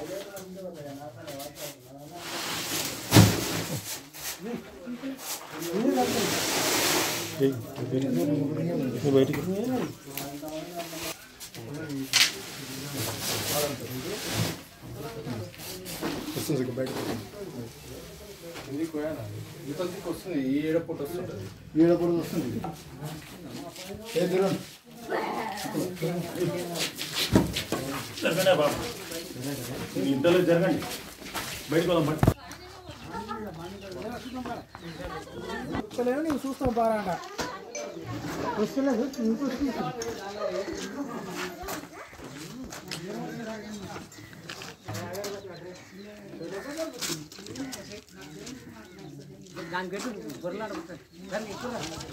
బయటికి వస్తుంది ఇక బయటకు ఎందుకు పోయానా ఇంతకు వస్తుంది ఈ ఏడపూట వస్తుంటుంది ఈడప్పుడు వస్తుంది ఏ దూరం జరగండి బాబు మీ ఇద్దరు జరగండి బయటకు వెళ్దాం బట్ వస్తలేవు నీకు చూస్తాం పారాట వస్తలేదు నీకు వస్తుంది దాని గట్టి గొర్రెలాడు దాన్ని ఎక్కువ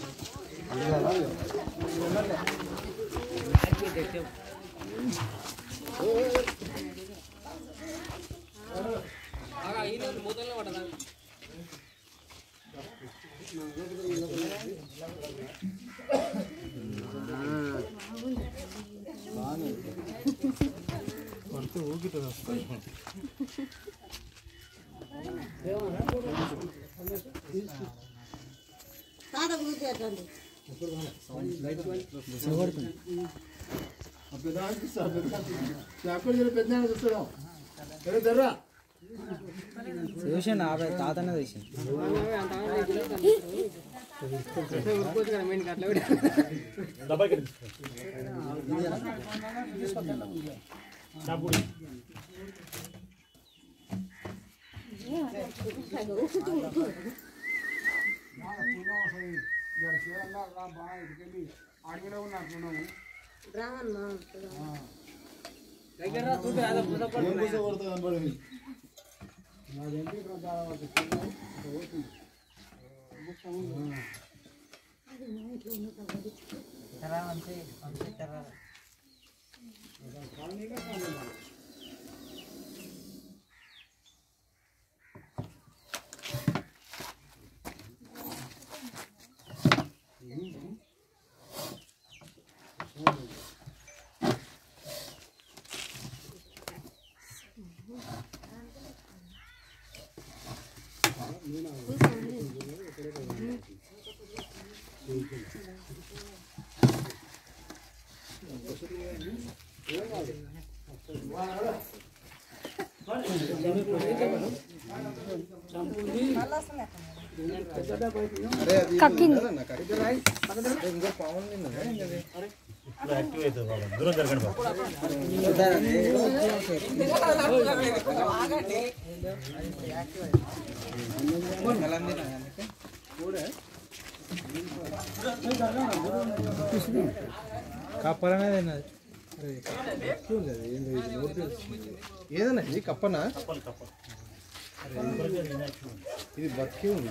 అక్కడ పెద్ద చూస్తాడు ఏ దర్రా చూసిండు ఆపే తాతనే తీసిండు డబ్బాకి చాపుడి ఏం కూర్చోబడుతుంది అనబడి ఇప్పుడు యాక్టివ్ అవుతుంది బాబు దూరం జరగండి బాబు కప్పలనే తిన్నది ఏదన్నా ఇది కప్పనా తప్పని తప్పని ఇది బతికి ఉంది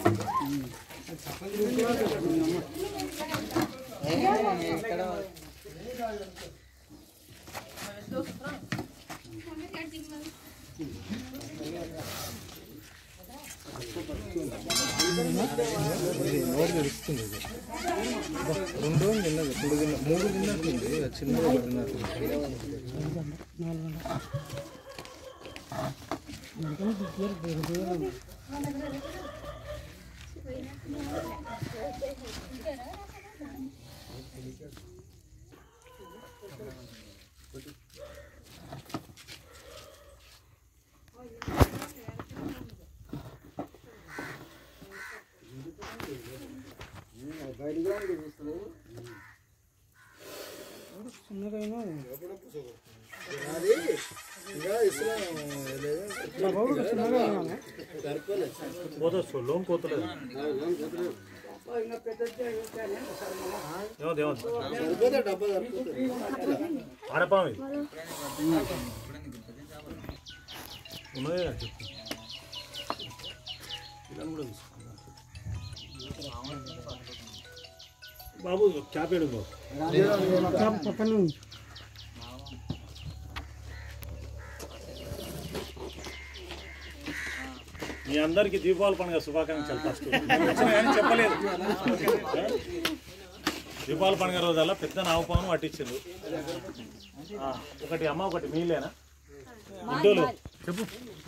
ఇది నోరు తెరుస్తుంది ఇది అబ్బా, రెండు రోజులు తిన్నది మూడు తిన్న మూడు తిన్నట్టుంది అది చిన్నగా తిన్నట్టుంది పోతుంది లోన్ పోతలేదు ఏమవుతుంది ఏమవుతుంది ఆడపాము ఇది ఉన్నదే కదా చెప్పు ఇలా కూడా తీసుకో. బాబు క్యాప్ వేడు బాబు పక్కన ఉంది మీ అందరికి దీపావళి పండుగ శుభాకాంక్షలు ఫస్ట్ వచ్చినాయని చెప్పలేదు దీపావళి పండుగ రోజల్లా పెద్ద నావపాను పట్టించిండు ఆ, ఒకటి అమ్మ ఒకటి మీలేనా గుడ్డోలు చెప్పు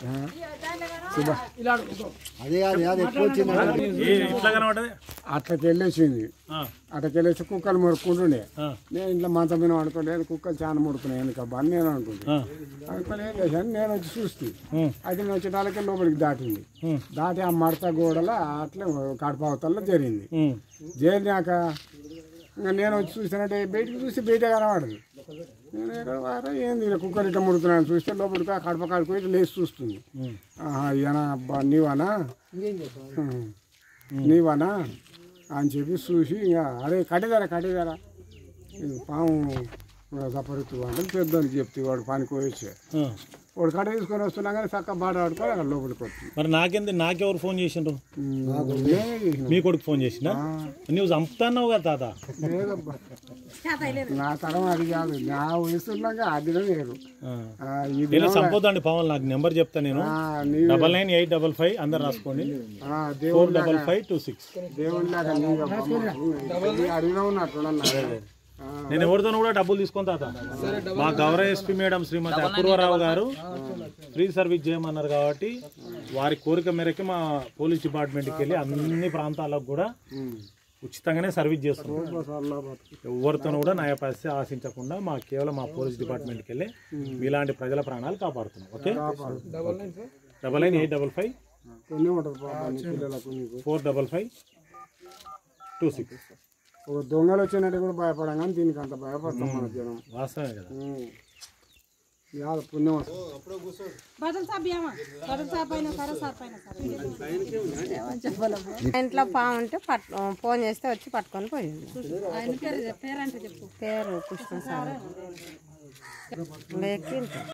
అదే అది అది ఎక్కువ వచ్చింది ఏ ఇట్లా కనబడ్డది అట్లకి వెళ్ళేసింది ఆ, అట్లకి వెళ్ళేసి కుక్కలు మురుక్కుంటుండే ఆ, నేను ఇంట్లో మంచం మీద పడుకోలేదు కుక్కలు చాలా మురుకున్నాయి ఎందుకబ్బా అని నేను అనుకుంటే ఆ, అనుకుని ఏం చేశాను నేను వచ్చి చూస్తే ఉమ్, అయితే నేను వచ్చేటాలకి లోపలికి దాటింది ఉమ్, దాటి ఆ మడత గోడల అట్లే కడప అవతల జరిగింది ఉమ్, చేరినాక ఇంకా నేను వచ్చి చూసినట్టే బయటికి చూసి బయట కనబడదు నేను ఎక్కడ వారా ఏంది ఇలా కుక్కలు ఇట్లా ముడుతున్నాను చూస్తే లోపలికి ఆ కడప కాడుకొని ఇట్లా లేచి చూస్తుంది ఉమ్. ఆహా ఈయన అబ్బా నీవానా ఉహు. నీవానా అని చెప్పి చూసి ఇంకా అరే కట్టేదారా కట్టేదారా ఇది పాము సపరుతు అంటే పెద్దోనికి చెప్తే వాడు పనికి పోయొచ్చు ఆ. వాడు కట్ట తీసుకొని వస్తున్నా కానీ చక్క బాట ఆడుకొని అక్కడ లోపలికి వస్తుంది మరి నాకేంది నాకెవరు ఫోన్ చేసిండ్రు నేనే చేసిన. మీ కొడుకు ఫోన్ చేసినా నువ్వు చంపుతాన్నావు కదా తాత లేదబ్బా నా తరం అది కాదు నా వయసున్నాక అది లేదు ఆ. ఆ, ఈ ఇలా దినం- చంపొద్దండి పవన్ నాకు నెంబర్ చెప్తా నేను ఆ, నీ- double nine eight double five అందరు రాసుకోండి ఆ, ఫోర్ దేవుడి డబల్ ఫైవ్ టూ సిక్స్ దేవుడి లాగా నీకు అడిగినా ఉన్నట్టున్నా నేను ఎవరితోనూ కూడా డబ్బులు తీసుకొని తాత మా గౌరవ ఎస్పీ మేడం శ్రీమతి అపూర్వరావు గారు ఫ్రీ సర్వీస్ చేయమన్నారు కాబట్టి వారి కోరిక మేరకు మా పోలీస్ డిపార్ట్మెంట్కి వెళ్ళి అన్ని ప్రాంతాలకు కూడా ఉచితంగానే సర్వీస్ చేస్తున్నాం ఎవరితోనూ కూడా న్యాయపరిస్థితి ఆశించకుండా మా కేవలం మా పోలీస్ డిపార్ట్మెంట్కి వెళ్ళి మీలాంటి ప్రజల ప్రాణాలు కాపాడుతున్నాం okay double nine eight double five కొన్ని ఉంటుంది పాపం నీ పిల్లలకు నీకు four double five two six ఒక దొంగలు వచ్చినట్టు కూడా భయపడం కానీ దీనికి అంత భయపడతాం మన జనం వాస్తవమే కదా ఉమ్. యాద పుణ్యం వస్తుంది బదల్ సాబ్ ఏమా బదల్ సాబ్ అయినా సరే సార్ అయినా సరే ఇంట్లో పాము ఉంటే పట్ ఫోన్ చేస్తే వచ్చి పట్టుకొని పోయింది ఆయన పేరు పేరంటే చెప్పు పేరు కృష్ణ సార్ ఇంకా ఎక్కింది